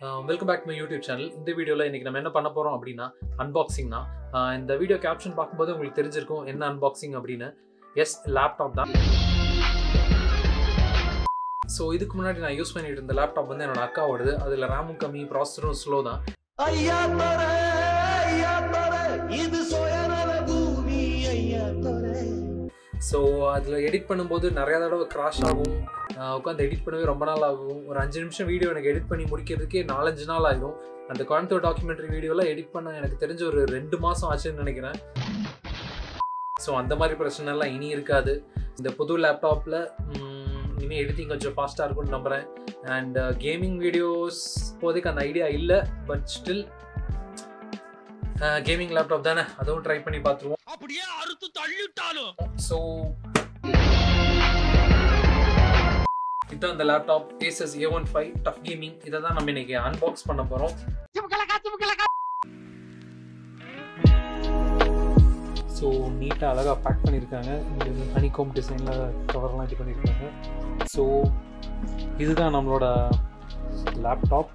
Welcome back my YouTube channel இந்த வீடியோவில் இன்றைக்கி நம்ம என்ன பண்ண போகிறோம் அப்படின்னா அன்பாக்சிங்னா இந்த வீடியோ கேப்ஷன் பார்க்கும்போது உங்களுக்கு தெரிஞ்சிருக்கும் என்ன அன்பாக்சிங் அப்படின்னு எஸ் லேப்டாப் தான் ஸோ இதுக்கு முன்னாடி நான் யூஸ் பண்ணிட்டு இருந்த லேப்டாப் வந்து என்னோட அக்காவோடது அதில் ரேமும் கம்மி ப்ராசஸரும் ஸ்லோ தான் ஐயா தர ஐயா தர இது சுயநல பூமி ஐயா தர ஸோ அதில் எடிட் பண்ணும்போது நிறையா தடவை கிராஷ் ஆகும் உட்காந்து எடிட் பண்ணவே ரொம்ப நாள் ஆகும் ஒரு அஞ்சு நிமிஷம் வீடியோ எனக்கு எடிட் பண்ணி முடிக்கிறதுக்கே நாலஞ்சு நாள் ஆகும் அந்த கோயம்புத்தூர் டாக்குமெண்ட்ரி வீடியோலாம் எடிட் பண்ண எனக்கு தெரிஞ்ச ஒரு ரெண்டு மாதம் ஆச்சுன்னு நினைக்கிறேன் ஸோ அந்த மாதிரி பிரச்சனைலாம் இனி இருக்காது இந்த புது லேப்டாப்பில் இனிமேல் எடிட்டிங் கொஞ்சம் ஃபாஸ்ட்டாக இருக்கும்னு நம்புகிறேன் அண்ட் கேமிங் வீடியோஸ் இப்போதைக்கு அந்த ஐடியா இல்லை பட் ஸ்டில் கேமிங் லேப்டாப் தானே அதுவும் ட்ரை பண்ணி பார்த்துருவோம் அப்படியே அறுத்து தள்ளிட்டாலும் ஸோ இதுதான் அந்த laptop Asus A one five TUF gaming இதை தான் நம்ம இன்னைக்கு அன்பாக்ஸ் பண்ண போகிறோம் ஸோ நீட்டாக அழகாக பேக் பண்ணியிருக்காங்க இங்கே வந்து ஹனிகோம் டிசைனில் கவர்லாம் இது பண்ணியிருக்காங்க ஸோ இதுதான் நம்மளோட லேப்டாப்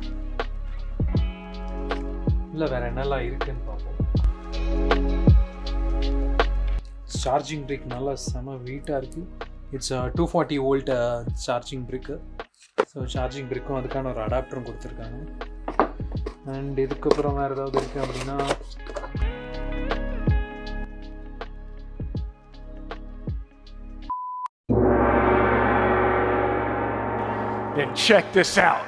இல்லை வேறு என்னெல்லாம் இருக்குன்னு பார்ப்போம் சார்ஜிங் பிரிக் நல்லா செம வெயிட்டாக இருக்குது it's two forty volt charging பிரிக்கு ஸோ சார்ஜிங் பிரிக்கும் அதுக்கான ஒரு அடாப்டரும் கொடுத்துருக்காங்க அண்ட் இதுக்கப்புறம் வேறு ஏதாவது இருக்குது அப்படின்னா Then check this out.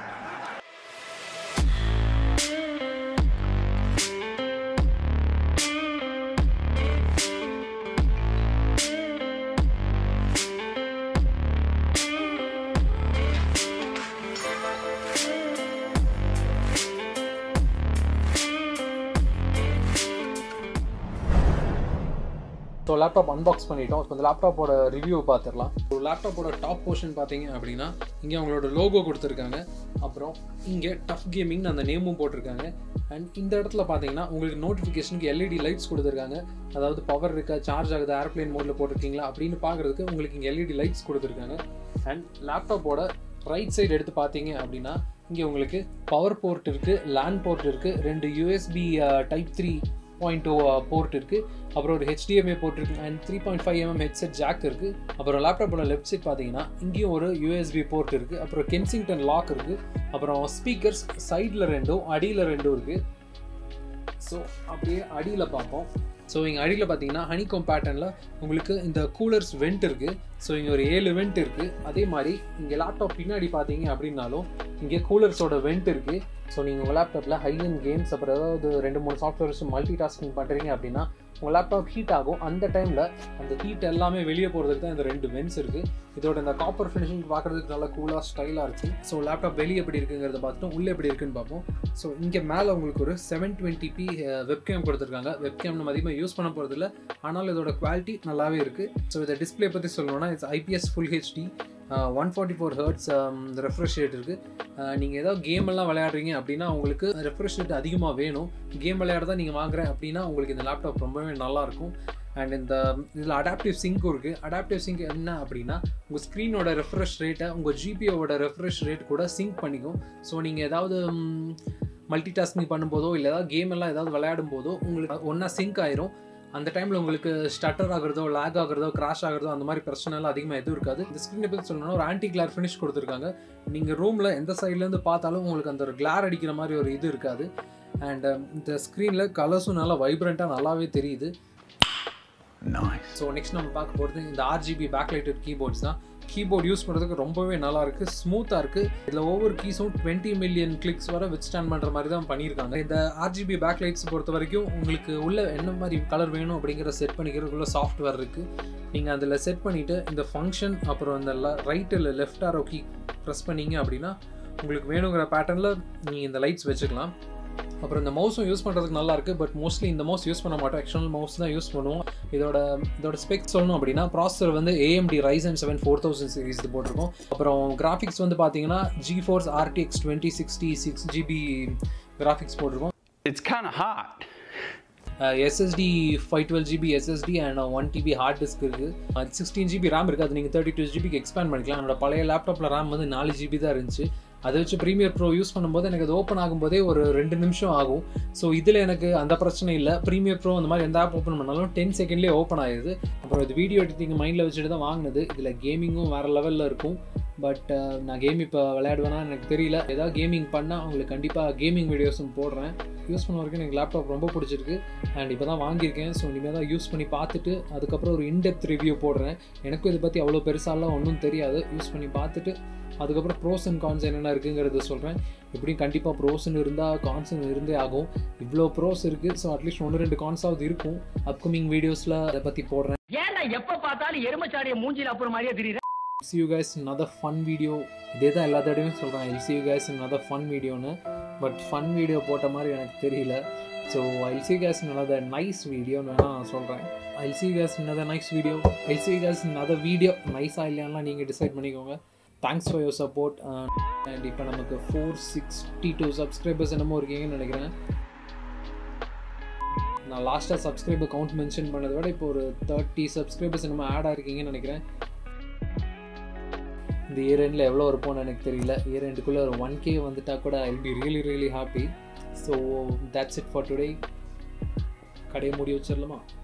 So laptop unbox பண்ணிட்டோம் இப்போ இந்த லேப்டாப்போட ரிவ்யூ பார்த்துடலாம் ஸோ லேப்டாப்போட டாப் போர்ஷன் பார்த்தீங்க அப்படின்னா இங்கே அவங்களோட லோகோ கொடுத்துருக்காங்க அப்புறம் இங்கே டஃப் கேமிங் அந்த நேமும் போட்டிருக்காங்க அண்ட் இந்த இடத்துல பார்த்தீங்கன்னா உங்களுக்கு நோட்டிஃபிகேஷனுக்கு எல்இடி லைட்ஸ் கொடுத்துருக்காங்க அதாவது பவர் இருக்கா சார்ஜ் ஆகுது ஏர்ப்ளைன் மோடில் போட்டிருக்கீங்களா அப்படின்னு பார்க்குறதுக்கு உங்களுக்கு இங்கே எல்இடி லைட்ஸ் கொடுத்துருக்காங்க அண்ட் லேப்டாப்போட ரைட் சைடு எடுத்து பார்த்தீங்க அப்படின்னா இங்கே உங்களுக்கு பவர் போர்ட் இருக்குது லேண்ட் போர்ட் இருக்குது ரெண்டு USB type three point two port இருக்குது அப்புறம் ஒரு ஹெச்டிஎம்ஏ போர்ட் இருக்குது and three point five mm headset jack இருக்குது அப்புறம் லேப்டாப்போட லெஃப்ட் சைட் பார்த்தீங்கன்னா இங்கேயும் ஒரு யூஎஸ்பி போர்ட் இருக்குது அப்புறம் கென்சிங்டன் லாக் இருக்குது அப்புறம் ஸ்பீக்கர்ஸ் சைடில் ரெண்டும் அடியில் ரெண்டும் இருக்குது ஸோ அப்படியே அடியில் பார்ப்போம் ஸோ இங்கே அடியில் பார்த்தீங்கன்னா ஹனிகோம் பேட்டர்னில் உங்களுக்கு இந்த கூலர்ஸ் வெண்ட் இருக்குது ஸோ இங்கே ஒரு ஏழு வெண்ட் இருக்குது அதே மாதிரி இங்கே லேப்டாப் பின்னாடி பார்த்தீங்க அப்படின்னாலும் இங்கே கூலர்ஸோட வெண்ட் இருக்குது ஸோ நீங்கள் உங்கள் லேப்டாப்பில் ஹை அண்ட் கேம்ஸ் அப்புறம் ஏதாவது ரெண்டு மூணு சாஃப்ட்வேர்ஸ் மல்டி டாஸ்கிங் பண்ணுறீங்க அப்படின்னா உங்கள் லேப்டாப் ஹீட் ஆகும் அந்த டைமில் அந்த ஹீட் எல்லாமே வெளியே போகிறதுக்கு தான் இந்த ரெண்டு வென்ஸ் இருக்குது இதோட இந்த காப்பர் ஃபினிஷிங் பார்க்குறதுக்கு நல்லா கூலாக ஸ்டைலாக இருக்குது ஸோ லேப்டாப் வெளியே எப்படி இருக்குங்கிறத பார்த்துட்டு உள்ளே எப்படி இருக்குன்னு பார்ப்போம் ஸோ இங்கே மேலே உங்களுக்கு ஒரு செவன் டுவெண்ட்டி பி வெப்கேம் கொடுத்துருக்காங்க வெப்கேம் நம்ம அதிகமாக யூஸ் பண்ண போகிறதில்ல ஆனால் இதோட குவாலிட்டி நல்லாவே இருக்குது ஸோ இதை டிஸ்பிளே பற்றி சொல்லணும்னா it's IPS full HD one forty four hertz refresh rate இருக்குது நீங்கள் ஏதாவது கேம் எல்லாம் விளையாடுறீங்க அப்படின்னா உங்களுக்கு ரெஃப்ரெஷ் ரேட் அதிகமாக வேணும் கேம் விளையாட தான் நீங்கள் வாங்குறேன் அப்படின்னா உங்களுக்கு இந்த லேப்டாப் ரொம்பவே நல்லாயிருக்கும் அண்ட் இந்த இதில் அடாப்டிவ் சிங்க்கும் இருக்குது அடாப்டிவ் சிங்க் என்ன அப்படின்னா உங்கள் ஸ்க்ரீனோட ரெஃப்ரெஷ் ரேட்டை உங்கள் ஜிபிஓட ரெஃப்ரெஷ் ரேட் கூட சிங்க் பண்ணிக்கும் ஸோ நீங்கள் ஏதாவது மல்டி டாஸ்கிங் பண்ணும்போதோ இல்லை ஏதாவது கேம் எல்லாம் ஏதாவது விளையாடும் போதோ உங்களுக்கு ஒன்றா சிங்க் ஆயிரும் அந்த டைமில் உங்களுக்கு ஸ்டட்டர் ஆகுறதோ லேக் ஆகுறதோ கிராஷ் ஆகுறதோ அந்த மாதிரி பிரச்சனைலாம் அதிகமாக எதுவும் இருக்காது இந்த ஸ்க்ரீனை பற்றி சொல்லணும்னா ஒரு ஆன்டி கிளார் ஃபினிஷ் கொடுத்துருக்காங்க நீங்கள் ரூமில் எந்த சைட்லேருந்து பார்த்தாலும் உங்களுக்கு அந்த ஒரு கிளார் அடிக்கிற மாதிரி ஒரு இது இருக்காது அண்ட் இந்த ஸ்க்ரீனில் கலர்ஸும் நல்லா வைப்ரண்ட்டாக நல்லாவே தெரியுது Nice. ஸோ நெக்ஸ்ட் நம்ம பார்க்க போகிறது இந்த ஆர்ஜிபி பேக்லைட்டட் கீபோர்ட்ஸ் தான் கீபோர்ட் யூஸ் பண்ணுறதுக்கு ரொம்பவே நல்லா இருக்குது ஸ்மூத்தாக இருக்குது இதில் ஒவ்வொரு கீஸும் டுவெண்ட்டி மில்லியன் கிளிக்ஸ் வர வித் ஸ்டாண்ட் பண்ணுற மாதிரி தான் பண்ணியிருக்காங்க இந்த ஆர்ஜிபி பேக்லைட்ஸ் பொறுத்த வரைக்கும் உங்களுக்கு உள்ள என்ன மாதிரி கலர் வேணும் அப்படிங்கிற செட் பண்ணிக்கிறதுக்குள்ள சாஃப்ட்வேர் இருக்குது நீங்கள் அதில் செட் பண்ணிவிட்டு இந்த ஃபங்க்ஷன் அப்புறம் இந்த ரைட் இல்லை லெஃப்ட் ஆரோ கீ ப்ரெஸ் பண்ணீங்க அப்படின்னா உங்களுக்கு வேணுங்கிற பேட்டர்னில் நீங்கள் இந்த லைட்ஸ் வச்சுக்கலாம் அப்புறம் இந்த மவுஸும் யூஸ் பண்ணுறதுக்கு நல்லா இருக்குது பட் மோஸ்ட்லி இந்த மவுஸ் யூஸ் பண்ண மாட்டோம் எக்ஸ்டர்னல் மவுஸ் தான் யூஸ் பண்ணுவோம் இதோட இதோட ஸ்பெக் சொல்லணும் அப்படின்னா ப்ராசஸர் வந்து AMD Ryzen seven four thousand series போட்டிருக்கோம் அப்புறம் கிராஃபிக்ஸ் வந்து பார்த்தீங்கன்னா GeForce RTX twenty sixty six GB graphics போட்டிருக்கோம் It's kind of hot. SSD five twelve GB SSD and one TB hard disk இருக்குது sixteen GB RAM இருக்குது அது நீங்கள் thirty two ஜிபிக்கு expand பண்ணிக்கலாம் என்னோட பழைய லேப்டாப்பில் ரேம் வந்து நாலு ஜிபி தான் இருந்துச்சு அதை வச்சு ப்ரீமியர் ப்ரோ யூஸ் பண்ணும்போது எனக்கு அது ஓப்பன் ஆகும்போதே ஒரு ரெண்டு நிமிஷம் ஆகும் ஸோ இதில் எனக்கு அந்த பிரச்சனை இல்லை ப்ரீமியர் ப்ரோ அந்த மாதிரி எந்த ஆப் ஓப்பன் பண்ணாலும் டென் செகண்ட்லேயே ஓப்பன் ஆயிடுது அப்புறம் இது வீடியோ எடிட்டிங் மைண்டில் வச்சுட்டு தான் வாங்கினது இதில் கேமிங்கும் வேறு லெவலில் இருக்கும் பட் நான் கேம் இப்போ விளையாடுவேனா எனக்கு தெரியல ஏதாவது கேமிங் பண்ணால் உங்களுக்கு கண்டிப்பாக கேமிங் வீடியோஸும் போடுறேன் யூஸ் பண்ண வரைக்கும் எனக்கு லேப்டாப் ரொம்ப பிடிச்சிருக்கு அண்ட் இப்போ தான் வாங்கியிருக்கேன் ஸோ இனிமேல் தான் யூஸ் பண்ணி பார்த்துட்டு அதுக்கப்புறம் ஒரு இன்டெப்த் ரிவ்யூ போடுறேன் எனக்கும் இதை பற்றி அவ்வளோ பெருசாலாம் ஒன்றும் தெரியாது யூஸ் பண்ணி பார்த்துட்டு அதுக்கப்புறம் ப்ரோஸ் அண்ட் கான்ஸ் என்னென்ன இருக்குங்கிறத சொல்கிறேன் எப்படியும் கண்டிப்பாக ப்ரோஸ்ன்னு இருந்தால் கான்ஸ்னு இருந்தே ஆகும் இவ்வளோ ப்ரோஸ் இருக்குது ஸோ அட்லீஸ்ட் ஒன்று ரெண்டு கான்ஸாவது இருக்கும் அப்கமிங் வீடியோஸில் அதை பற்றி போடுறேன் ஏன்டா எப்ப பார்த்தாலும் எருமச்சாடிய மூஞ்சில அப்புறம் மாதிரியே தெரியுது see you guys in another fun video இதே தான் எல்லா தடவையும் சொல்கிறேன் I'll see you guys in another fun வீடியோன்னு பட் ஃபன் வீடியோ போட்ட மாதிரி எனக்கு தெரியல so I'll see you guys in another nice வீடியோன்னு வேணால் நான் சொல்கிறேன் I'll see you guys in another nice video I'll see you guys in another video நைஸாக இல்லையாலாம் நீங்கள் டிசைட் பண்ணிக்கோங்க thanks for your support and இப்போ நமக்கு ஃபோர் சிக்ஸ்டி டூ சப்ஸ்கிரைபர்ஸ் என்னமோ இருக்கீங்கன்னு நினைக்கிறேன் நான் லாஸ்ட்டாக சப்ஸ்கிரைபர் கவுண்ட் மென்ஷன் பண்ணதை விட இப்போ ஒரு தேர்ட்டி சப்ஸ்கிரைபர்ஸ் என்னமோ ஆட் ஆகிருக்கீங்கன்னு நினைக்கிறேன் இந்த இயர் எண்டில் எவ்வளோ இருப்போம்னு எனக்கு தெரியல இயர் எண்டுக்குள்ளே ஒரு ஒன் கே வந்துட்டா கூட I be really really happy so that's it for today கடையை மூடி வச்சிடலாமா